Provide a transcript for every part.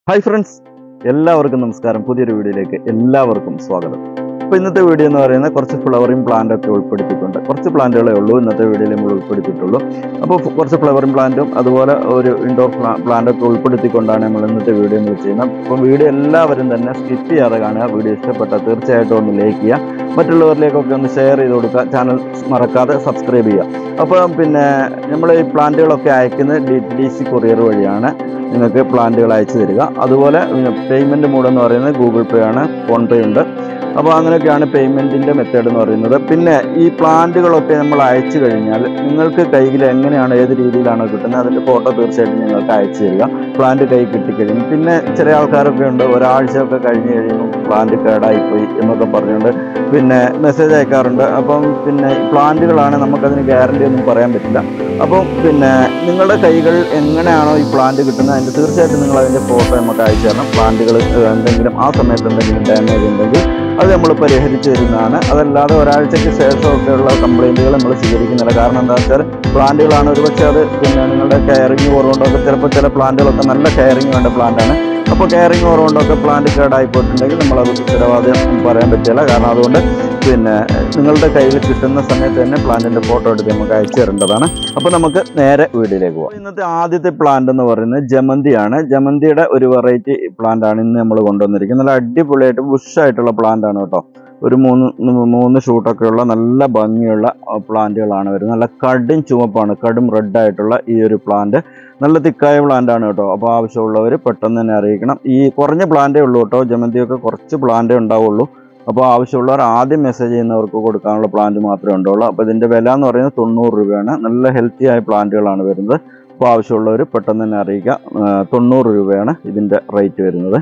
hi friends എല്ലാവർക്കും നമസ്കാരം പുതിയൊരു വീഡിയോയിലേക്ക് എല്ലാവർക്കും സ്വാഗതം അപ്പോൾ ഇന്നത്തെ വീഡിയോ എന്ന് പറയുന്നത് കുറച്ച് ഫ്ലവറിംഗ് പ്ലാന്റ് ഒക്കെ ഉൾപ്പെടുത്തിയിട്ടുണ്ട് കുറച്ച് പ്ലാന്റുകളേ ഉള്ളൂ ഇന്നത്തെ വീഡിയോയിൽ നമ്മൾ ഉൾപ്പെടുത്തിയിട്ടുള്ളൂ അപ്പോൾ ഫ- കുറച്ച് ഫ്ലവറിംഗ് പ്ലാന്റും അതുപോലെ ഒരു ഇൻഡോർ പ്ലാന്റ് ഒക്കെ ഉൾപ്പെടുത്തിക്കൊണ്ടാണ് നമ്മൾ ഇന്നത്തെ വീഡിയോ നമ്മൾ ചെയ്യുന്നത് അപ്പോൾ വീഡിയോ എല്ലാവരും തന്നെ സ്കിപ്പ് ചെയ്യാതെ കാണുക വീഡിയോ ഇഷ്ടപ്പെട്ടാൽ തീർച്ചയായിട്ടും ഒന്ന് ലൈക്ക് ചെയ്യുക മറ്റുള്ളവരിലേക്കൊക്കെ ഒന്ന് ഷെയർ ചെയ്ത് കൊടുക്കുക ചാനൽ മറക്കാതെ സബ്സ്ക്രൈബ് ചെയ്യുക അപ്പോൾ പിന്നെ നമ്മൾ ഈ പ്ലാന്റുകളൊക്കെ അയക്കുന്നത് ഡി ഡി സി കൊറിയർ വഴിയാണ് നിങ്ങൾക്ക് പ്ലാന്റുകൾ അയച്ചു തരിക അതുപോലെ പേയ്മെൻറ്റ് മോഡ് എന്ന് പറയുന്നത് ഗൂഗിൾ പേ ആണ് ഫോൺ പേ ഉണ്ട് അപ്പോൾ അങ്ങനെയൊക്കെയാണ് പേയ്മെൻറ്റിൻ്റെ മെത്തേഡ് എന്ന് പറയുന്നത് പിന്നെ ഈ പ്ലാന്റുകളൊക്കെ നമ്മൾ അയച്ചു കഴിഞ്ഞാൽ നിങ്ങൾക്ക് കയ്യിൽ എങ്ങനെയാണ് ഏത് രീതിയിലാണോ കിട്ടുന്നത് അതിൻ്റെ ഫോട്ടോ തീർച്ചയായിട്ടും നിങ്ങൾക്ക് അയച്ചു തരിക പ്ലാന്റ് കൈ കിട്ടിക്കഴിഞ്ഞു പിന്നെ ചില ആൾക്കാരൊക്കെ ഉണ്ട് ഒരാഴ്ചയൊക്കെ കഴിഞ്ഞ് കഴിയുമ്പോൾ പ്ലാന്റ് കേടായിപ്പോയി എന്നൊക്കെ പറഞ്ഞുകൊണ്ട് പിന്നെ മെസ്സേജ് അയക്കാറുണ്ട് അപ്പം പിന്നെ പ്ലാന്റുകളാണ് നമുക്കതിന് ഗ്യാരണ്ടി ഒന്നും പറയാൻ പറ്റില്ല അപ്പം പിന്നെ നിങ്ങളുടെ കൈകൾ എങ്ങനെയാണോ ഈ പ്ലാന്റ് കിട്ടുന്നത് അതിൻ്റെ തീർച്ചയായിട്ടും നിങ്ങൾ അതിൻ്റെ ഫോട്ടോ നമുക്ക് അയച്ചു തരണം പ്ലാന്റുകൾ എന്തെങ്കിലും ആ സമയത്ത് എന്തെങ്കിലും ഡാമേജ് ഉണ്ടെങ്കിൽ അത് നമ്മൾ പരിഹരിച്ചു തരുന്നതാണ് അതല്ലാതെ ഒരാഴ്ചയ്ക്ക് ശേഷമൊക്കെയുള്ള കംപ്ലൈൻറ്റുകൾ നമ്മൾ സ്വീകരിക്കുന്നില്ല കാരണം എന്താ വെച്ചാൽ പ്ലാന്റുകളാണ് ഒരുപക്ഷെ അത് പിന്നെ നിങ്ങളുടെ കെയറിങ് കുറവുകൊണ്ടൊക്കെ ചിലപ്പോൾ ചില പ്ലാന്റുകളൊക്കെ നല്ല കെയറിങ് വേണ്ട പ്ലാന്റാണ് അപ്പോൾ കെയറിങ് കുറവുകൊണ്ടൊക്കെ പ്ലാന്റ് കേടായി പോയിട്ടുണ്ടെങ്കിൽ നമ്മളത് ഉത്തരവാദിത്വം പറയാൻ പറ്റില്ല കാരണം അതുകൊണ്ട് പിന്നെ നിങ്ങളുടെ കയ്യിൽ കിട്ടുന്ന സമയത്ത് തന്നെ പ്ലാന്റിന്റെ ഫോട്ടോ എടുത്ത് നമുക്ക് അയച്ചു തരേണ്ടതാണ് അപ്പോൾ നമുക്ക് നേരെ വീഡിയോയിലേക്ക് പോകാം ഇന്നത്തെ ആദ്യത്തെ പ്ലാന്റ് എന്ന് പറയുന്നത് ജമന്തിയാണ് ജമന്തിയുടെ ഒരു വെറൈറ്റി പ്ലാന്റ് ആണ് ഇന്ന് നമ്മൾ കൊണ്ടുവന്നിരിക്കുന്നത് നല്ല അടിപൊളിയായിട്ട് ബുഷ് ആയിട്ടുള്ള പ്ലാന്റ് ആണ് കേട്ടോ ഒരു മൂന്ന് മൂന്ന് ഷൂട്ടൊക്കെ ഉള്ള നല്ല ഭംഗിയുള്ള പ്ലാന്റുകളാണ് വരുന്നത് നല്ല കടും ചുവപ്പാണ് കടും റെഡ് ആയിട്ടുള്ള ഈ ഒരു പ്ലാന്റ് നല്ല തിക്കായ പ്ലാന്റ് ആണ് കേട്ടോ അപ്പോൾ ആവശ്യമുള്ളവർ പെട്ടെന്ന് തന്നെ അറിയിക്കണം ഈ കുറഞ്ഞ പ്ലാന്റേ ഉള്ളൂ കേട്ടോ ജമന്തിയൊക്കെ കുറച്ച് പ്ലാന്റേ ഉണ്ടാവുള്ളൂ അപ്പോൾ ആവശ്യമുള്ളവർ ആദ്യം മെസ്സേജ് ചെയ്യുന്നവർക്ക് കൊടുക്കാനുള്ള പ്ലാന്റ് മാത്രമേ ഉണ്ടാവുള്ളൂ അപ്പോൾ ഇതിൻ്റെ വില എന്ന് പറയുന്നത് തൊണ്ണൂറ് രൂപയാണ് നല്ല ഹെൽത്തി ആയ പ്ലാന്റുകളാണ് വരുന്നത് അപ്പോൾ ആവശ്യമുള്ളവർ പെട്ടെന്ന് തന്നെ അറിയിക്കുക ആ, തൊണ്ണൂറ് രൂപയാണ് ഇതിൻ്റെ റേറ്റ് വരുന്നത്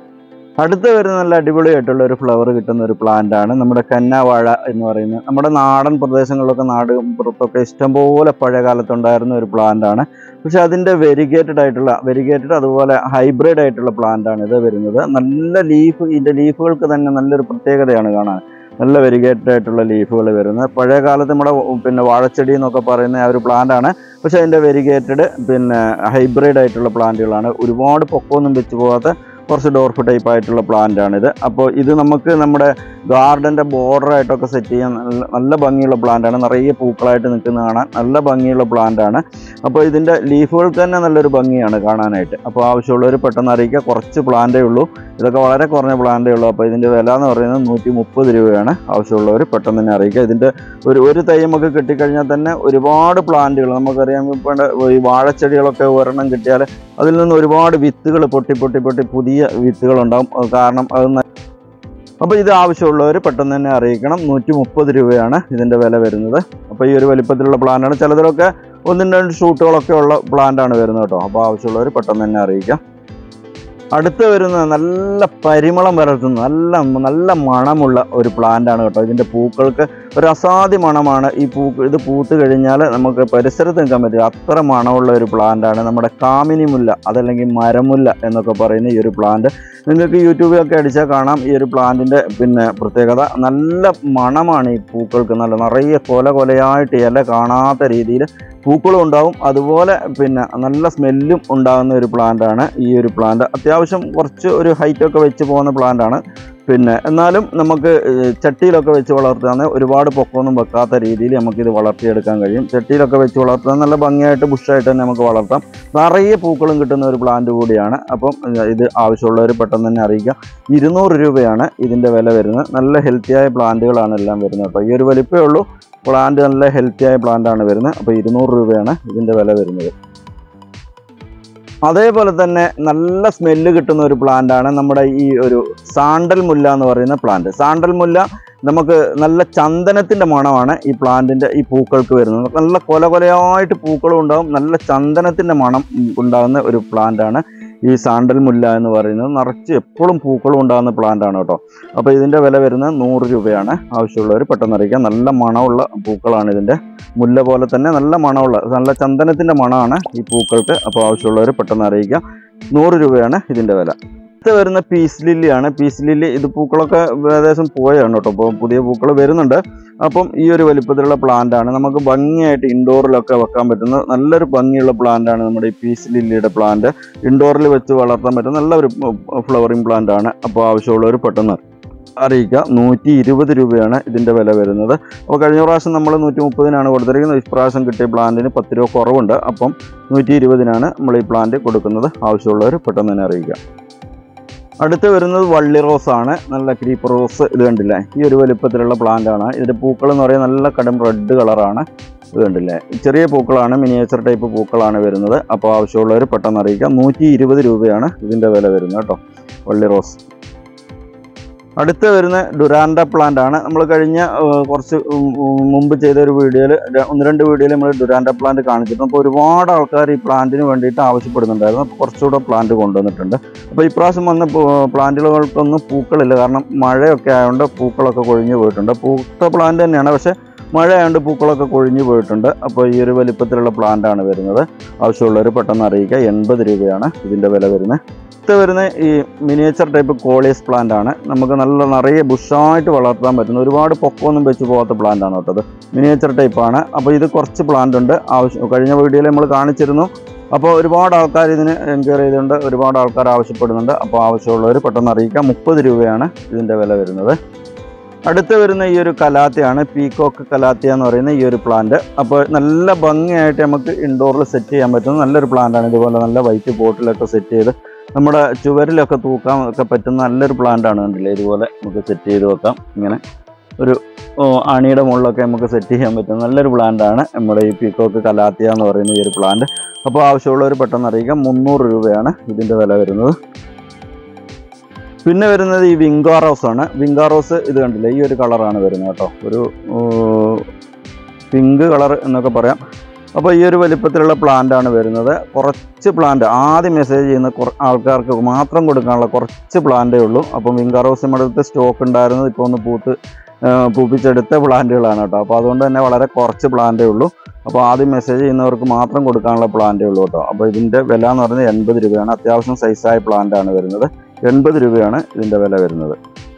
അടുത്ത വരുന്ന നല്ല അടിപൊളിയായിട്ടുള്ള ഒരു ഫ്ലവർ കിട്ടുന്ന ഒരു പ്ലാന്റ് ആണ് നമ്മുടെ കന്നാവാഴ എന്ന് പറയുന്നത് നമ്മുടെ നാടൻ പ്രദേശങ്ങളിലൊക്കെ നാട് പുറത്തൊക്കെ ഇഷ്ടംപോലെ പഴയ കാലത്തുണ്ടായിരുന്ന ഒരു പ്ലാന്റ് ആണ് പക്ഷെ അതിൻ്റെ വെരിഗേറ്റഡ് ആയിട്ടുള്ള വെരിഗേറ്റഡ് അതുപോലെ ഹൈബ്രിഡ് ആയിട്ടുള്ള പ്ലാന്റ് ആണ് ഇത് വരുന്നത് നല്ല ലീഫ് ഇതിൻ്റെ ലീഫുകൾക്ക് തന്നെ നല്ലൊരു പ്രത്യേകതയാണ് കാണാൻ നല്ല വെരിഗേറ്റഡ് ആയിട്ടുള്ള ലീഫുകൾ വരുന്നത് പഴയ കാലത്ത് നമ്മുടെ പിന്നെ വാഴച്ചെടി എന്നൊക്കെ പറയുന്ന ആ ഒരു പ്ലാന്റ് ആണ് പക്ഷെ അതിൻ്റെ വെരിഗേറ്റഡ് പിന്നെ ഹൈബ്രിഡ് ആയിട്ടുള്ള പ്ലാന്റുകളാണ് ഒരുപാട് പൊക്കമൊന്നും വെച്ച് പോകാത്ത കുറച്ച് ഡോർഫ് ടൈപ്പ് ആയിട്ടുള്ള പ്ലാന്റ് ആണിത് അപ്പോൾ ഇത് നമുക്ക് നമ്മുടെ ഗാർഡൻ്റെ ബോർഡറായിട്ടൊക്കെ സെറ്റ് ചെയ്യാൻ നല്ല നല്ല ഭംഗിയുള്ള പ്ലാന്റ് ആണ് നിറയെ പൂക്കളായിട്ട് നിൽക്കുന്ന കാണാൻ നല്ല ഭംഗിയുള്ള പ്ലാന്റ് ആണ് അപ്പോൾ ഇതിൻ്റെ ലീഫുകൾക്ക് തന്നെ നല്ലൊരു ഭംഗിയാണ് കാണാനായിട്ട് അപ്പോൾ ആവശ്യമുള്ളവർ പെട്ടെന്ന് അറിയിക്കുക കുറച്ച് പ്ലാന്റേ ഉള്ളൂ ഇതൊക്കെ വളരെ കുറഞ്ഞ പ്ലാന്റേ ഉള്ളൂ അപ്പോൾ ഇതിൻ്റെ വില എന്ന് പറയുന്നത് നൂറ്റി മുപ്പത് രൂപയാണ് ആവശ്യമുള്ളവർ പെട്ടെന്ന് തന്നെ അറിയിക്കുക ഇതിൻ്റെ ഒരു ഒരു തൈ നമുക്ക് കിട്ടിക്കഴിഞ്ഞാൽ തന്നെ ഒരുപാട് പ്ലാന്റുകൾ നമുക്കറിയാം ഇപ്പോൾ ഈ വാഴച്ചെടികളൊക്കെ ഒരെണ്ണം കിട്ടിയാൽ അതിൽ നിന്ന് ഒരുപാട് വിത്തുകൾ പൊട്ടി പൊട്ടി പൊട്ടി പുതിയ വിത്തുകൾ ഉണ്ടാകും അത് കാരണം അത് ന- അപ്പോൾ ഇത് ആവശ്യമുള്ളവർ പെട്ടെന്ന് തന്നെ അറിയിക്കണം നൂറ്റി മുപ്പത് രൂപയാണ് ഇതിൻ്റെ വില വരുന്നത് അപ്പോൾ ഈ ഒരു വലിപ്പത്തിലുള്ള പ്ലാന്റാണ് ചിലതിലൊക്കെ ഒന്നും രണ്ട് ഷൂട്ടുകളൊക്കെ ഉള്ള പ്ലാന്റാണ് വരുന്നത് കേട്ടോ അപ്പോൾ ആവശ്യമുള്ളവർ പെട്ടെന്ന് തന്നെ അറിയിക്കാം അടുത്ത് വരുന്ന നല്ല പരിമളം പരത്തുന്ന നല്ല നല്ല മണമുള്ള ഒരു പ്ലാന്റ് ആണ് കേട്ടോ ഇതിൻ്റെ പൂക്കൾക്ക് ഒരു അസാധ്യ മണമാണ് ഈ പൂ ഇത് പൂത്ത് കഴിഞ്ഞാൽ നമുക്ക് പരിസരത്ത് നിൽക്കാൻ പറ്റില്ല അത്ര മണമുള്ള ഒരു പ്ലാന്റ് ആണ് നമ്മുടെ കാമിനി മുല്ല അതല്ലെങ്കിൽ മരമുല്ല എന്നൊക്കെ പറയുന്ന ഈ ഒരു പ്ലാന്റ് നിങ്ങൾക്ക് യൂട്യൂബിലൊക്കെ അടിച്ചാൽ കാണാം ഈ ഒരു പ്ലാന്റിൻ്റെ പിന്നെ പ്രത്യേകത നല്ല മണമാണ് ഈ പൂക്കൾക്ക് നല്ല നിറയെ കൊല കൊലയായിട്ട് ഇല കാണാത്ത രീതിയിൽ പൂക്കളും ഉണ്ടാവും അതുപോലെ പിന്നെ നല്ല സ്മെല്ലും ഉണ്ടാകുന്ന ഒരു പ്ലാന്റ് ആണ് ഈ ഒരു പ്ലാന്റ് അത്യാവശ്യം കുറച്ച് ഒരു ഹൈറ്റ് ഒക്കെ വെച്ച് പോകുന്ന പ്ലാന്റ് ആണ് പിന്നെ എന്നാലും നമുക്ക് ഏഹ്, ചട്ടിയിലൊക്കെ വെച്ച് വളർത്താൻ ഒരുപാട് പൊക്കമൊന്നും വെക്കാത്ത രീതിയിൽ നമുക്കിത് വളർത്തിയെടുക്കാൻ കഴിയും ചട്ടിയിലൊക്കെ വെച്ച് വളർത്താൻ നല്ല ഭംഗിയായിട്ട് ബുഷായിട്ട് തന്നെ നമുക്ക് വളർത്താം നിറയെ പൂക്കളും കിട്ടുന്ന ഒരു പ്ലാന്റ് കൂടിയാണ് അപ്പം ഏഹ്, ഇത് ആവശ്യമുള്ളവർ പെട്ടെന്ന് തന്നെ അറിയിക്കുക ഇരുന്നൂറ് രൂപയാണ് ഇതിൻ്റെ വില വരുന്നത് നല്ല ഹെൽത്തിയായ പ്ലാന്റുകളാണ് എല്ലാം വരുന്നത് അപ്പോൾ ഈ ഒരു വലിപ്പമേ ഉള്ളൂ പ്ലാന്റ് നല്ല ഹെൽത്തിയായ പ്ലാന്റ് ആണ് വരുന്നത് അപ്പോൾ ഇരുന്നൂറ് രൂപയാണ് ഇതിൻ്റെ വില വരുന്നത് അതേപോലെ തന്നെ നല്ല സ്മെല്ല് കിട്ടുന്ന ഒരു പ്ലാന്റ് ആണ് നമ്മുടെ ഈ ഒരു സാണ്ടൽ മുല്ല എന്ന് പറയുന്ന പ്ലാന്റ് സാണ്ടൽ മുല്ല നമുക്ക് നല്ല ചന്ദനത്തിൻ്റെ മണമാണ് ഈ പ്ലാന്റിൻ്റെ ഈ പൂക്കൾക്ക് വരുന്നത് നല്ല കൊല കൊലയായിട്ട് പൂക്കളും ഉണ്ടാകും നല്ല ചന്ദനത്തിൻ്റെ മണം ഉണ്ടാകുന്ന ഒരു പ്ലാന്റ് ആണ് ഈ സാണ്ടൽ മുല്ല എന്ന് പറയുന്നത് നിറച്ച് എപ്പോഴും പൂക്കളും ഉണ്ടാകുന്ന പ്ലാന്റ് ആണ് കേട്ടോ അപ്പോൾ ഇതിൻ്റെ വില വരുന്നത് നൂറ് രൂപയാണ് ആവശ്യമുള്ളവർ പെട്ടെന്ന് അറിയിക്കാം നല്ല മണമുള്ള പൂക്കളാണ് ഇതിൻ്റെ മുല്ല പോലെ തന്നെ നല്ല മണമുള്ള നല്ല ചന്ദനത്തിൻ്റെ മണമാണ് ഈ പൂക്കൾക്ക് അപ്പോൾ ആവശ്യമുള്ളവർ പെട്ടെന്ന് അറിയിക്കുക നൂറ് രൂപയാണ് ഇതിൻ്റെ വില അടുത്ത് വരുന്ന പീസ് ലില്ലിയാണ് പീസ് ലില്ലി ഇത് പൂക്കളൊക്കെ ഏകദേശം പോയാണ് കേട്ടോ അപ്പോൾ പുതിയ പൂക്കൾ വരുന്നുണ്ട് അപ്പം ഈ ഒരു വലിപ്പത്തിലുള്ള പ്ലാന്റ് ആണ് നമുക്ക് ഭംഗിയായിട്ട് ഇൻഡോറിലൊക്കെ വെക്കാൻ പറ്റുന്ന നല്ലൊരു ഭംഗിയുള്ള പ്ലാന്റ് ആണ് നമ്മുടെ ഈ പീസ് ലില്ലിയുടെ പ്ലാന്റ് ഇൻഡോറിൽ വെച്ച് വളർത്താൻ പറ്റുന്ന നല്ലൊരു ഫ്ലവറിങ് പ്ലാന്റ് ആണ് അപ്പോൾ ആവശ്യമുള്ളവർ പെട്ടെന്ന് അറിയിക്കുക നൂറ്റി ഇരുപത് രൂപയാണ് ഇതിൻ്റെ വില വരുന്നത് അപ്പോൾ കഴിഞ്ഞ പ്രാവശ്യം നമ്മൾ നൂറ്റി മുപ്പതിനാണ് കൊടുത്തിരിക്കുന്നത് ഇപ്രാവശ്യം കിട്ടിയ പ്ലാന്റിന് പത്ത് രൂപ കുറവുണ്ട് അപ്പം നൂറ്റി ഇരുപതിനാണ് നമ്മൾ ഈ പ്ലാന്റ് കൊടുക്കുന്നത് ആവശ്യമുള്ളവർ പെട്ടെന്ന് തന്നെ അറിയിക്കുക അടുത്ത് വരുന്നത് വള്ളി റോസ് ആണ് നല്ല ക്രീപ്പർ റോസ് ഇത് കണ്ടില്ലേ ഈ ഒരു വലിപ്പത്തിലുള്ള പ്ലാന്റ് ആണ് ഇതിന്റെ പൂക്കൾ എന്ന് പറയുന്നത് നല്ല കടും റെഡ് കളറാണ് ഇത് കണ്ടില്ലേ ചെറിയ പൂക്കളാണ് മിനിയേച്ചർ ടൈപ്പ് പൂക്കളാണ് വരുന്നത് അപ്പോൾ ആവശ്യമുള്ളവർ പെട്ടെന്ന് അറിയിക്കാം നൂറ്റി ഇരുപത് രൂപയാണ് ഇതിന്റെ വില വരുന്നത് കേട്ടോ വള്ളി റോസ് അടുത്ത് വരുന്ന ഡുരാൻഡ പ്ലാന്റ് ആണ് നമ്മൾ കഴിഞ്ഞ ഏഹ്, കുറച്ച് ഉം, ഉം, മുമ്പ് ചെയ്ത ഒരു വീഡിയോയിൽ ഒന്ന് രണ്ട് വീഡിയോയിൽ നമ്മൾ ഡുരാൻഡ പ്ലാന്റ് കാണിച്ചിരുന്നു അപ്പോൾ ഒരുപാട് ആൾക്കാർ ഈ പ്ലാന്റിന് വേണ്ടിയിട്ട് ആവശ്യപ്പെടുന്നുണ്ടായിരുന്നു അപ്പോൾ കുറച്ചുകൂടെ പ്ലാന്റ് കൊണ്ടുവന്നിട്ടുണ്ട് അപ്പോൾ ഇപ്രാവശ്യം വന്ന പൂ- പ്ലാന്റുകൾക്കൊന്നും പൂക്കളില്ല കാരണം മഴയൊക്കെ ആയതുകൊണ്ട് പൂക്കളൊക്കെ കൊഴിഞ്ഞു പോയിട്ടുണ്ട് പൂത്ത പ്ലാന്റ് തന്നെയാണ് പക്ഷേ മഴ ആയതുകൊണ്ട് പൂക്കളൊക്കെ കൊഴിഞ്ഞു പോയിട്ടുണ്ട് അപ്പോൾ ഈ ഒരു വലിപ്പത്തിലുള്ള പ്ലാന്റ് ആണ് വരുന്നത് ആവശ്യമുള്ളവർ പെട്ടെന്ന് അറിയിക്കുക എൺപത് രൂപയാണ് ഇതിൻ്റെ വില വരുന്നത് അടുത്ത് വരുന്ന ഈ മിനിയേച്ചർ ടൈപ്പ് കോളിയസ് പ്ലാന്റ് ആണ് നമുക്ക് നല്ല നിറയെ ബുഷായിട്ട് വളർത്താൻ പറ്റുന്ന ഒരുപാട് പൊക്കമൊന്നും വെച്ച് പോകാത്ത പ്ലാന്റ് ആണ് കേട്ടത് മിനിയേച്ചർ ടൈപ്പ് ആണ് അപ്പോൾ ഇത് കുറച്ച് പ്ലാന്റ് ഉണ്ട് ആവശ്യം കഴിഞ്ഞ വീഡിയോയിൽ നമ്മൾ കാണിച്ചിരുന്നു അപ്പോൾ ഒരുപാട് ആൾക്കാർ ഇതിന് എൻക്വയറി ചെയ്തുകൊണ്ട് ഒരുപാട് ആൾക്കാർ ആവശ്യപ്പെടുന്നുണ്ട് അപ്പോൾ ആവശ്യമുള്ളവർ പെട്ടെന്ന് അറിയിക്കാം മുപ്പത് രൂപയാണ് ഇതിൻ്റെ വില വരുന്നത് അടുത്ത് വരുന്ന ഈ ഒരു കലാത്തിയാണ് പീകോക്ക് കലാത്തിയ എന്ന് പറയുന്ന ഈ ഒരു പ്ലാന്റ് അപ്പോൾ നല്ല ഭംഗിയായിട്ട് നമുക്ക് ഇൻഡോറിൽ സെറ്റ് ചെയ്യാൻ പറ്റുന്ന നല്ലൊരു plant ആണ് ഇതുപോലെ നല്ല വൈറ്റ് ബോട്ടിലൊക്കെ സെറ്റ് ചെയ്ത് നമ്മുടെ ചുവരിലൊക്കെ തൂക്കാൻ ഒക്കെ പറ്റുന്ന നല്ലൊരു plant ആണ് കണ്ടില്ലേ ഇതുപോലെ നമുക്ക് സെറ്റ് ചെയ്ത് വെക്കാം ഇങ്ങനെ ഒരു ഓ, അണിയുടെ മുകളിലൊക്കെ നമുക്ക് സെറ്റ് ചെയ്യാൻ പറ്റുന്ന നല്ലൊരു plant ആണ് നമ്മുടെ ഈ പീക്കോക്ക് കലാത്തിയ എന്ന് പറയുന്ന ഈ ഒരു പ്ലാന്റ് അപ്പോൾ ആവശ്യമുള്ളവർ പെട്ടെന്ന് അറിയിക്കാം മുന്നൂറ് രൂപയാണ് ഇതിൻ്റെ വില വരുന്നത് പിന്നെ വരുന്നത് ഈ വിങ്കാറോസ് ആണ് വിങ്കാറോസ് ഇത് കണ്ടില്ലേ ഈ ഒരു കളറാണ് വരുന്നത് കേട്ടോ ഒരു പിങ്ക് കളർ എന്നൊക്കെ പറയാം അപ്പോൾ ഈ ഒരു വലിപ്പത്തിലുള്ള പ്ലാന്റ് ആണ് വരുന്നത് കുറച്ച് പ്ലാന്റ് ആദ്യം മെസ്സേജ് ചെയ്യുന്ന കുറ ആൾക്കാർക്ക് മാത്രം കൊടുക്കാനുള്ള കുറച്ച് പ്ലാന്റേ ഉള്ളൂ അപ്പം വിങ്കാറോസ് നമ്മുടെ അടുത്ത് സ്റ്റോക്ക് ഉണ്ടായിരുന്നത് ഇപ്പോൾ ഒന്ന് പൂത്ത് ആ, പൂപ്പിച്ചെടുത്ത പ്ലാന്റുകളാണ് കേട്ടോ അപ്പോൾ അതുകൊണ്ട് തന്നെ വളരെ കുറച്ച് പ്ലാന്റേ ഉള്ളൂ അപ്പോൾ ആദ്യം മെസ്സേജ് ചെയ്യുന്നവർക്ക് മാത്രം കൊടുക്കാനുള്ള പ്ലാന്റേ ഉള്ളൂ കേട്ടോ അപ്പോൾ ഇതിൻ്റെ വില എന്ന് പറയുന്നത് എൺപത് രൂപയാണ് അത്യാവശ്യം സൈസായ പ്ലാന്റ് ആണ് വരുന്നത് എൺപത് രൂപയാണ് ഇതിൻ്റെ വില വരുന്നത്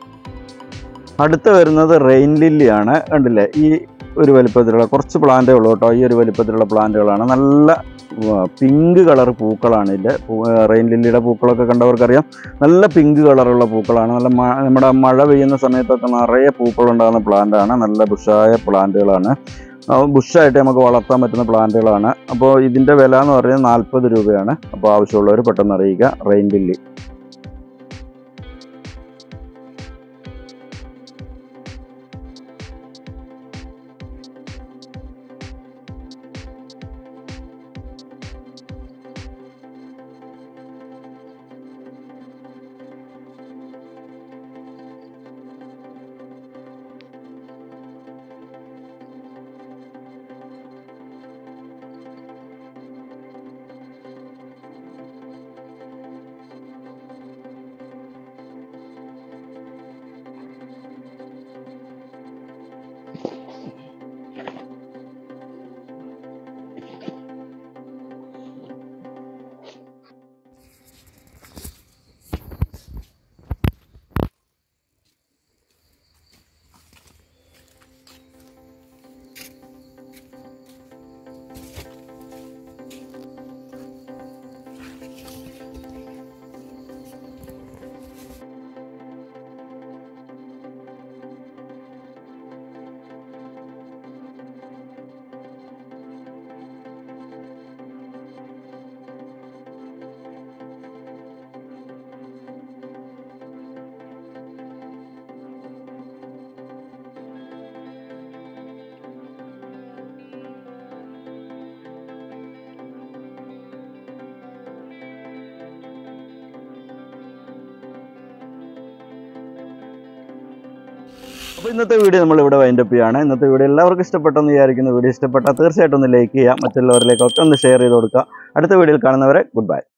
അടുത്ത് വരുന്നത് റെയിൻ ലില്ലിയാണ് കണ്ടില്ലേ ഈ ഒരു വലിപ്പത്തിലുള്ള കുറച്ച് പ്ലാന്റേ ഉള്ളൂ കേട്ടോ ഈ ഒരു വലിപ്പത്തിലുള്ള പ്ലാന്റുകളാണ് നല്ല പിങ്ക് കളർ പൂക്കളാണ് ഇതിൻ്റെ റെയിൻ ലില്ലിയുടെ പൂക്കളൊക്കെ കണ്ടവർക്കറിയാം നല്ല പിങ്ക് കളറുള്ള പൂക്കളാണ് നല്ല മ- നമ്മുടെ മഴ പെയ്യുന്ന സമയത്തൊക്കെ നിറയെ പൂക്കളുണ്ടാകുന്ന പ്ലാന്റാണ് നല്ല ബുഷായ പ്ലാന്റുകളാണ് ബുഷായിട്ട് നമുക്ക് വളർത്താൻ പറ്റുന്ന പ്ലാന്റുകളാണ് അപ്പോൾ ഇതിൻ്റെ വില എന്ന് പറയുന്നത് നാൽപ്പത് രൂപയാണ് അപ്പോൾ ആവശ്യമുള്ളവർ പെട്ടെന്ന് അറിയിക്കുക റെയിൻ ലില്ലി അപ്പോൾ ഇന്നത്തെ വീഡിയോ നമ്മൾ ഇവിടെ വൈൻഡപ്പ് ചെയ്യാണ് ഇന്നത്തെ വീഡിയോ എല്ലാവർക്കും ഇഷ്ടപ്പെട്ടെന്ന് വിചാരിക്കുന്നു വീഡിയോ ഇഷ്ടപ്പെട്ടാൽ തീർച്ചയായിട്ടും ഒന്ന് ലൈക്ക് ചെയ്യുക മറ്റുള്ളവരിലേക്കൊക്കെ ഒന്ന് ഷെയർ ചെയ്ത് കൊടുക്കുക അടുത്ത വീഡിയോയിൽ കാണുന്നവരെ ഗുഡ് ബൈ